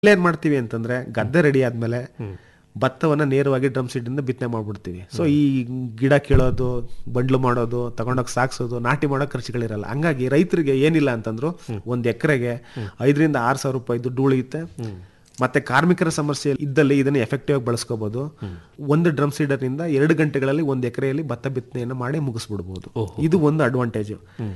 ಏನ್ ಮಾಡ್ತೀವಿ ಅಂತಂದ್ರೆ ಗದ್ದೆ ರೆಡಿ ಆದ್ಮೇಲೆ ಭತ್ತವನ್ನ ನೇರವಾಗಿ ಡ್ರಮ್ ಸೀಡಿಂದ ಬಿತ್ತನೆ ಮಾಡ್ಬಿಡ್ತೀವಿ ಸೊ ಈ ಗಿಡ ಕೀಳೋದು ಬಂಡ್ಲು ಮಾಡೋದು ತಗೊಂಡೋಗಿ ಸಾಕ್ಸೋದು ನಾಟಿ ಮಾಡೋ ಖರ್ಚುಗಳಿರಲ್ಲ ಹಂಗಾಗಿ ರೈತರಿಗೆ ಏನಿಲ್ಲ ಅಂತಂದ್ರು ಒಂದ್ ಎಕರೆಗೆ ಐದರಿಂದ ಆರು ಸಾವಿರ ರೂಪಾಯಿ ದುಡ್ಡು ಉಳಿಯುತ್ತೆ ಮತ್ತೆ ಕಾರ್ಮಿಕರ ಸಮಸ್ಯೆ ಇದ್ದಲ್ಲಿ ಇದನ್ನ ಎಫೆಕ್ಟಿವ್ ಆಗಿ ಬಳಸ್ಕೋಬಹುದು ಒಂದು ಡ್ರಮ್ ಸೀಡರ್ ನಿಂದ ಎರಡು ಗಂಟೆಗಳಲ್ಲಿ ಒಂದು ಎಕರೆಯಲ್ಲಿ ಭತ್ತ ಬಿತ್ತನೆಯನ್ನು ಮಾಡಿ ಮುಗಿಸ್ಬಿಡ್ಬೋದು ಇದು ಒಂದು ಅಡ್ವಾಂಟೇಜ್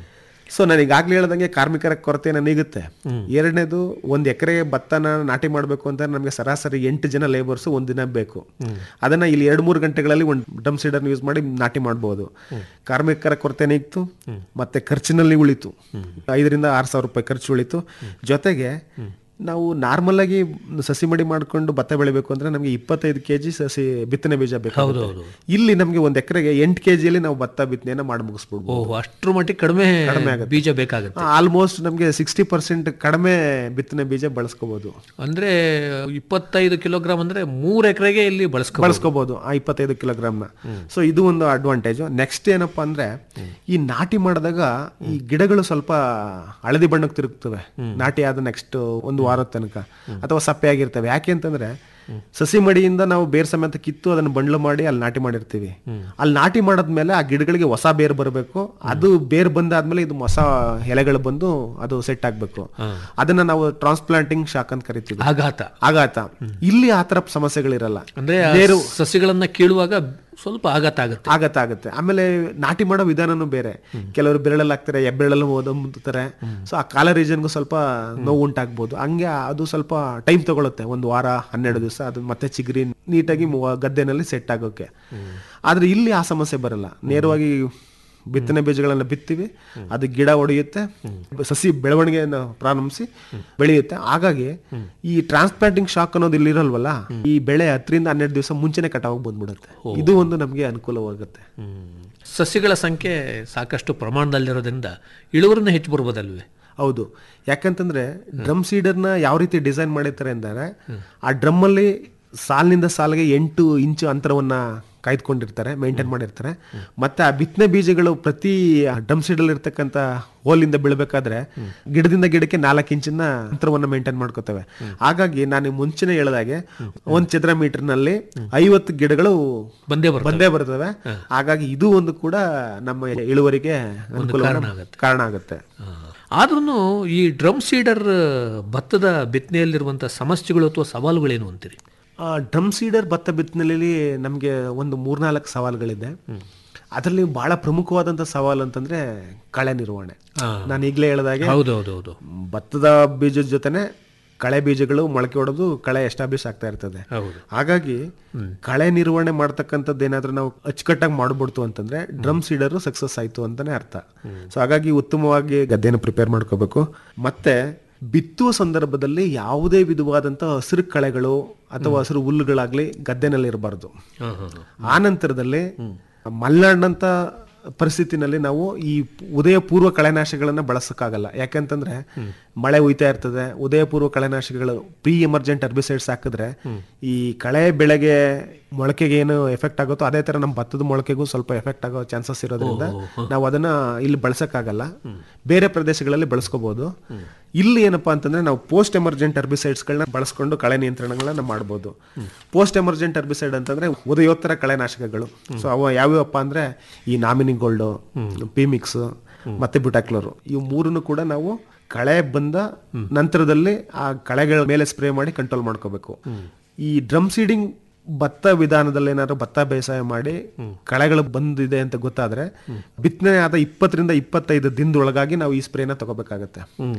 ಸೊ ನಾನು ಈಗಾಗಲೇ ಹೇಳ್ದಂಗೆ ಕಾರ್ಮಿಕರ ಕೊರತೆನ ನೀಗುತ್ತೆ ಎರಡನೇದು ಒಂದು ಎಕರೆ ಭತ್ತನ ನಾಟಿ ಮಾಡಬೇಕು ಅಂತ ನಮಗೆ ಸರಾಸರಿ ಎಂಟು ಜನ ಲೇಬರ್ಸ್ ಒಂದ್ ದಿನ ಬೇಕು ಅದನ್ನ ಇಲ್ಲಿ ಎರಡು ಮೂರು ಗಂಟೆಗಳಲ್ಲಿ ಒಂದು ಡ್ರಮ್ ಸೀಡರ್ ಯೂಸ್ ಮಾಡಿ ನಾಟಿ ಮಾಡಬಹುದು ಕಾರ್ಮಿಕರ ಕೊರತೆ ನೀಗ್ತು ಮತ್ತೆ ಖರ್ಚಿನಲ್ಲಿ ಉಳಿತು ಐದರಿಂದ ಆರು ಸಾವಿರ ರೂಪಾಯಿ ಖರ್ಚು ಉಳಿತು ಜೊತೆಗೆ ನಾವು ನಾರ್ಮಲ್ ಆಗಿ ಸಸಿ ಮಡಿ ಮಾಡ್ಕೊಂಡು ಭತ್ತ ಬೆಳಿಬೇಕು ಅಂದ್ರೆ ನಮಗೆ ಇಪ್ಪತ್ತೈದು ಕೆಜಿ ಸಸಿ ಬಿತ್ತನೆ ಬೀಜ ಬೇಕು ಇಲ್ಲಿ ನಮಗೆ ಒಂದ್ ಎಕರೆಗೆ ಎಂಟು ಕೆಜಿಯಲ್ಲಿ ನಾವು ಭತ್ತ ಬಿತ್ತನೆಯನ್ನ ಮಾಡಿ ಮುಗಿಸ್ಬಿಡ್ಬೋದು ಓಹ್ ಅಷ್ಟ್ರ ಮಟ್ಟಿಗೆ ಕಡಿಮೆ ಬೀಜ ಬೇಕಾಗುತ್ತೆ ಆಲ್ಮೋಸ್ಟ್ ನಮಗೆ ಸಿಕ್ಸ್ಟಿ ಪರ್ಸೆಂಟ್ ಕಡಿಮೆ ಬಿತ್ತನೆ ಬೀಜ ಬಳಸ್ಕೋಬಹುದು ಅಂದ್ರೆ ಇಪ್ಪತ್ತೈದು ಕಿಲೋಗ್ರಾಮ್ ಅಂದ್ರೆ ಮೂರ್ ಎಕರೆಗೆ ಇಲ್ಲಿ ಬಳಸ್ಕೊ ಬಳಸ್ಕೋಬಹುದು ಆ ಇಪ್ಪತ್ತೈದು ಕಿಲೋಗ್ರಾಮ್ನ ಸೊ ಇದು ಒಂದು ಅಡ್ವಾಂಟೇಜ್ ನೆಕ್ಸ್ಟ್ ಏನಪ್ಪಾ ಅಂದ್ರೆ ಈ ನಾಟಿ ಮಾಡಿದಾಗ ಈ ಗಿಡಗಳು ಸ್ವಲ್ಪ ಹಳದಿ ಬಣ್ಣಕ್ಕೆ ತಿರುಗ್ತವೆ ನಾಟಿ ಆದ ನೆಕ್ಸ್ಟ್ ಒಂದು ವಾರದ ತನಕ ಅಥವಾ ಸಪ್ಪೆ ಆಗಿರ್ತವೆ ಯಾಕೆ ಅಂತಂದ್ರೆ ಸಸಿ ಮಡಿಯಿಂದ ನಾವು ಬೇರ್ ಸಮೇತ ಕಿತ್ತು ಅದನ್ನ ಬಂಡ್ಲು ಮಾಡಿ ಅಲ್ಲಿ ನಾಟಿ ಮಾಡಿರ್ತೀವಿ ಅಲ್ಲಿ ನಾಟಿ ಮಾಡಾದ್ಮೇಲೆ ಆ ಗಿಡಗಳಿಗೆ ಹೊಸ ಬೇರ್ ಬರಬೇಕು ಅದು ಬೇರ್ ಬಂದಾದ್ಮೇಲೆ ಇದು ಹೊಸ ಎಲೆಗಳು ಬಂದು ಅದು ಸೆಟ್ ಆಗ್ಬೇಕು ಅದನ್ನ ನಾವು ಟ್ರಾನ್ಸ್ಪ್ಲಾಂಟಿಂಗ್ ಶಾಕ್ ಅಂತ ಕರಿತೀವಿ ಆಘಾತ ಆಘಾತ ಇಲ್ಲಿ ಆತರ ಸಮಸ್ಯೆಗಳಿರಲ್ಲ ಅಂದ್ರೆ ಆ ಸಸಿಗಳನ್ನ ಕೀಳುವಾಗ ಸ್ವಲ್ಪ ಆಘಾತ ಆಗುತ್ತೆ ಆಗತ್ತೆ ಆಗತ್ತೆ ಆಮೇಲೆ ನಾಟಿ ಮಾಡೋ ವಿಧಾನನೂ ಬೇರೆ ಕೆಲವರು ಬೆರಳಲ್ಲಿ ಹಾಕ್ತಾರೆ ಎಬ್ಬೆರಳಲ್ಲಿ ಓದಂತಾರೆ ಸೊ ಆ ಕಾಲ ರೀಜನ್ಗೂ ಸ್ವಲ್ಪ ನೋವು ಉಂಟಾಗ್ಬೋದು ಹಂಗೆ ಅದು ಸ್ವಲ್ಪ ಟೈಮ್ ತಗೊಳುತ್ತೆ ಒಂದು ವಾರ ಹನ್ನೆರಡು ದಿವಸ ಅದು ಮತ್ತೆ ಚಿಗುರಿ ನೀಟಾಗಿ ಮು- ಗದ್ದೆನಲ್ಲಿ ಸೆಟ್ ಆಗೋಕೆ ಆದ್ರೆ ಇಲ್ಲಿ ಆ ಸಮಸ್ಯೆ ಬರಲ್ಲ ನೇರವಾಗಿ ಬಿತ್ತನೆ ಬೀಜಗಳನ್ನ ಬಿತ್ತೀವಿ ಅದು ಗಿಡ ಹೊಡೆಯುತ್ತೆ ಸಸಿ ಬೆಳವಣಿಗೆಯನ್ನು ಪ್ರಾರಂಭಿಸಿ ಬೆಳೆಯುತ್ತೆ ಹಾಗಾಗಿ ಈ ಟ್ರಾನ್ಸ್ಪ್ಲಾಂಟಿಂಗ್ ಶಾಕ್ ಅನ್ನೋದು ಇಲ್ಲಿ ಇರಲ್ವಲ್ಲ ಈ ಬೆಳೆ ಹತ್ತರಿಂದ ಹನ್ನೆರಡು ದಿವಸ ಮುಂಚೆನೆ ಕಟಾವಾಗಿ ಬಂದ್ಬಿಡುತ್ತೆ ಇದು ಒಂದು ನಮಗೆ ಅನುಕೂಲವಾಗುತ್ತೆ ಸಸಿಗಳ ಸಂಖ್ಯೆ ಸಾಕಷ್ಟು ಪ್ರಮಾಣದಲ್ಲಿರೋದ್ರಿಂದ ಇಳುವರಿನ ಹೆಚ್ಚು ಬರ್ಬೋದಲ್ವೇ ಹೌದು ಯಾಕಂತಂದ್ರೆ ಡ್ರಮ್ ಸೀಡರ್ನ ಯಾವ ರೀತಿ ಡಿಸೈನ್ ಮಾಡಿರ್ತಾರೆ ಅಂದರೆ ಆ ಡ್ರಮ್ ಅಲ್ಲಿ ಸಾಲಿನಿಂದ ಸಾಲಿಗೆ ಎಂಟು ಇಂಚು ಅಂತರವನ್ನ ಕಾಯ್ದುಕೊಂಡಿರ್ತಾರೆ ಮೇಂಟೈನ್ ಮಾಡಿರ್ತಾರೆ ಮತ್ತೆ ಆ ಬಿತ್ತನೆ ಬೀಜಗಳು ಪ್ರತಿ ಡ್ರಮ್ ಸೀಡಲ್ಲಿ ಇರ್ತಕ್ಕಂಥ ಹೋಲಿಂದ ಬೀಳ್ಬೇಕಾದ್ರೆ ಗಿಡದಿಂದ ಗಿಡಕ್ಕೆ ನಾಲ್ಕು ಇಂಚಿನ ಅಂತರವನ್ನ ಮೇಂಟೈನ್ ಮಾಡ್ಕೋತವೆ ಹಾಗಾಗಿ ನಾನು ಮುಂಚೆನೆ ಹೇಳ್ದಾಗೆ ಒಂದ್ ಚದರ ಮೀಟರ್ನಲ್ಲಿ ಐವತ್ತು ಗಿಡಗಳು ಬಂದೇ ಬರ್ತವೆ ಬಂದೇ ಬರ್ತವೆ ಹಾಗಾಗಿ ಇದು ಒಂದು ಕೂಡ ನಮ್ಮ ಇಳುವರಿಗೆ ಅನುಕೂಲ ಕಾರಣ ಆಗುತ್ತೆ ಆದ್ರೂ ಈ ಡ್ರಮ್ ಸೀಡರ್ ಭತ್ತದ ಬಿತ್ತನೆಯಲ್ಲಿರುವಂಥ ಸಮಸ್ಯೆಗಳು ಅಥವಾ ಸವಾಲುಗಳೇನು ಅಂತೀರಿ ಆ, ಡ್ರಮ್ ಸೀಡರ್ ಭತ್ತ ಬಿತ್ತನೆಯಲ್ಲಿ ನಮಗೆ ಒಂದು ಮೂರ್ನಾಲ್ಕು ಸವಾಲುಗಳಿದೆ ಅದರಲ್ಲಿ ಬಹಳ ಪ್ರಮುಖವಾದಂಥ ಸವಾಲು ಅಂತಂದ್ರೆ ಕಳೆ ನಿರ್ವಹಣೆ ನಾನು ಈಗಲೇ ಹೇಳಿದಾಗೆ ಹೌದೌದೌದು ಭತ್ತದ ಬೀಜದ ಜೊತೆನೆ ಕಳೆ ಬೀಜಗಳು ಮೊಳಕೆ ಹೊಡೆದು ಕಳೆ ಎಸ್ಟಾಬ್ಲಿಷ್ ಆಗ್ತಾ ಇರ್ತದೆ ಹೌದು ಹಾಗಾಗಿ ಕಳೆ ನಿರ್ವಹಣೆ ಮಾಡ್ತಕ್ಕಂಥದ್ದು ಏನಾದ್ರೂ ನಾವು ಅಚ್ಚುಕಟ್ಟಾಗಿ ಮಾಡ್ಬಿಡ್ತು ಅಂತಂದ್ರೆ ಡ್ರಮ್ ಸೀಡರ್ ಸಕ್ಸಸ್ ಆಯ್ತು ಅಂತಾನೆ ಅರ್ಥ ಸೊ ಹಾಗಾಗಿ ಉತ್ತಮವಾಗಿ ಗದ್ದೆನ ಪ್ರಿಪೇರ್ ಮಾಡ್ಕೋಬೇಕು ಮತ್ತೆ ಬಿತ್ತುವ ಸಂದರ್ಭದಲ್ಲಿ ಯಾವುದೇ ವಿಧವಾದಂಥ ಹಸಿರು ಕಳೆಗಳು ಅಥವಾ ಹಸಿರು ಹುಲ್ಲುಗಳಾಗ್ಲಿ ಗದ್ದೆನಲ್ಲಿ ಇರಬಾರ್ದು ಹಾಂ ಹಾಂ ಆ ನಂತರದಲ್ಲಿ ಮಲೆನಾಡಿನಂತ ಪರಿಸ್ಥಿತಿನಲ್ಲಿ ನಾವು ಈ ಉದಯ ಪೂರ್ವ ಕಳೆನಾಶಕಗಳನ್ನ ಬಳಸಕ್ಕಾಗಲ್ಲ ಯಾಕಂತಂದ್ರೆ ಮಳೆ ಹುಯ್ತಾ ಇರ್ತದೆ ಉದಯ ಪೂರ್ವ ಕಳೆನಾಶಕಗಳು ಪ್ರೀ ಎಮರ್ಜೆಂಟ್ ಅರ್ಬಿಸೈಡ್ಸ್ ಹಾಕಿದ್ರೆ ಈ ಕಳೆ ಬೆಳೆಗೆ ಮೊಳಕೆಗೆ ಏನು ಎಫೆಕ್ಟ್ ಆಗುತ್ತೋ ಅದೇ ತರ ನಮ್ಮ ಭತ್ತದ ಮೊಳಕೆಗೂ ಸ್ವಲ್ಪ ಎಫೆಕ್ಟ್ ಆಗೋ ಚಾನ್ಸಸ್ ಇರೋದ್ರಿಂದ ನಾವು ಅದನ್ನ ಇಲ್ಲಿ ಬಳಸಕ್ಕಾಗಲ್ಲ ಬೇರೆ ಪ್ರದೇಶಗಳಲ್ಲಿ ಬಳಸ್ಕೋಬಹುದು ಇಲ್ಲಿ ಏನಪ್ಪಾ ಅಂತಂದ್ರೆ ನಾವು ಪೋಸ್ಟ್ ಎಮರ್ಜೆಂಟ್ ಅರ್ಬಿಸೈಡ್ಸ್ಗಳನ್ನ ಬಳಸ್ಕೊಂಡು ಕಳೆ ನಿಯಂತ್ರಣಗಳನ್ನ ಮಾಡ್ಬೋದು ಪೋಸ್ಟ್ ಎಮರ್ಜೆಂಟ್ ಅರ್ಬಿಸೈಡ್ ಅಂತಂದ್ರೆ ಉದಯೋತ್ತರ ಕಳೆನಾಶಕಗಳು ಸೊ ಅವ ಯಾವ್ಯಾವಪ್ಪ ಅಂದ್ರೆ ಈ ನಾಮಿನಿ ಗೋಲ್ಡ್ ಪಿಮಿಕ್ಸ್ ಮತ್ತೆ ಬುಟಾಕ್ಲೋರು ಇವು ಮೂರನ್ನು ಕೂಡ ನಾವು ಕಳೆ ಬಂದ ನಂತರದಲ್ಲಿ ಆ ಕಳೆಗಳ ಮೇಲೆ ಸ್ಪ್ರೇ ಮಾಡಿ ಕಂಟ್ರೋಲ್ ಮಾಡ್ಕೋಬೇಕು ಈ ಡ್ರಮ್ ಸೀಡಿಂಗ್ ಭತ್ತ ವಿಧಾನದಲ್ಲಿ ಏನಾದ್ರು ಭತ್ತ ಬೇಸಾಯ ಮಾಡಿ ಕಳೆಗಳು ಬಂದಿದೆ ಅಂತ ಗೊತ್ತಾದ್ರೆ ಬಿತ್ತನೆ ಆದ ಇಪ್ಪತ್ತರಿಂದ ಇಪ್ಪತ್ತೈದು ದಿನದೊಳಗಾಗಿ ನಾವು ಈ ಸ್ಪ್ರೇನ ತಗೋಬೇಕಾಗತ್ತೆ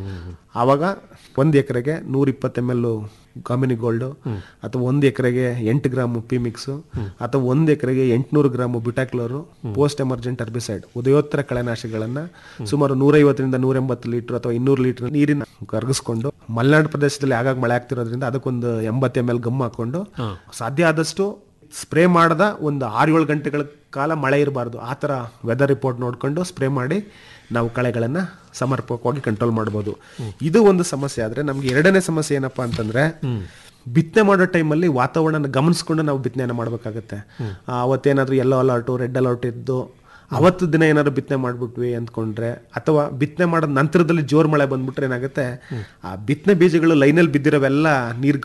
ಆವಾಗ ಒಂದ್ ಎಕರೆಗೆ ನೂರ ಇಪ್ಪತ್ತು ಎಮ್ ಎಲ್ ಕಾಮಿನಿ ಗೋಲ್ಡ್ ಅಥವಾ ಒಂದ್ ಎಕರೆಗೆ ಎಂಟು ಗ್ರಾಮ್ ಪಿಮಿಕ್ಸ್ ಅಥವಾ ಒಂದ್ ಎಕರೆಗೆ ಎಂಟುನೂರು ಗ್ರಾಮ್ ಬಿಟಾಕ್ಲೋರು ಪೋಸ್ಟ್ ಎಮರ್ಜೆಂಟ್ ಅರ್ಬಿಸೈಡ್ ಉದಯೋತ್ತರ ಕಳೆನಾಶಕಗಳನ್ನ ಸುಮಾರು ನೂರೈವತ್ತರಿಂದ ನೂರ ಎಂಬತ್ತು ಲೀಟರ್ ಅಥವಾ ಇನ್ನೂರು ಲೀಟರ್ ನೀರಿನ ಕರಗಿಸ್ಕೊಂಡು ಮಲೆನಾಡು ಪ್ರದೇಶದಲ್ಲಿ ಆಗಾಗ ಮಳೆ ಆಗ್ತಿರೋದ್ರಿಂದ ಅದಕ್ಕೊಂದು ಎಂಬತ್ತು ಎಮ್ ಎಲ್ ಗಮ್ ಹಾಕೊಂಡು ಸಾಧ್ಯ ಆದಷ್ಟು ಸ್ಪ್ರೇ ಮಾಡದ ಒಂದು ಆರು ಏಳು ಗಂಟೆಗಳ ಕಾಲ ಮಳೆ ಇರಬಾರ್ದು ಆ ಥರ ವೆದರ್ ರಿಪೋರ್ಟ್ ನೋಡ್ಕೊಂಡು ಸ್ಪ್ರೇ ಮಾಡಿ ನಾವು ಕಳೆಗಳನ್ನ ಸಮರ್ಪಕವಾಗಿ ಕಂಟ್ರೋಲ್ ಮಾಡ್ಬೋದು ಇದು ಒಂದು ಸಮಸ್ಯೆ ಆದ್ರೆ ನಮ್ಗೆ ಎರಡನೇ ಸಮಸ್ಯೆ ಏನಪ್ಪಾ ಅಂತಂದ್ರೆ ಬಿತ್ತನೆ ಮಾಡೋ ಟೈಮಲ್ಲಿ ವಾತಾವರಣ ಗಮನಿಸ್ಕೊಂಡು ನಾವು ಬಿತ್ತನೆಯನ್ನ ಮಾಡ್ಬೇಕಾಗತ್ತೆ ಆ, ಅವತ್ತೇನಾದ್ರೂ ಯೆಲ್ಲೋ ಅಲರ್ಟು ರೆಡ್ ಅಲರ್ಟ್ ಇದ್ದು ಅವತ್ತು ದಿನ ಏನಾದ್ರು ಬಿತ್ತನೆ ಮಾಡ್ಬಿಟ್ವಿ ಅಂದ್ಕೊಂಡ್ರೆ ಅಥವಾ ಬಿತ್ತನೆ ಮಾಡೋ ನಂತರದಲ್ಲಿ ಜೋರ್ ಮಳೆ ಬಂದ್ಬಿಟ್ರೆ ಏನಾಗುತ್ತೆ ಆ ಬಿತ್ತನೆ ಬೀಜಗಳು ಲೈನಲ್ಲಿ ಬಿದ್ದಿರೋವೆಲ್ಲ ನೀರ್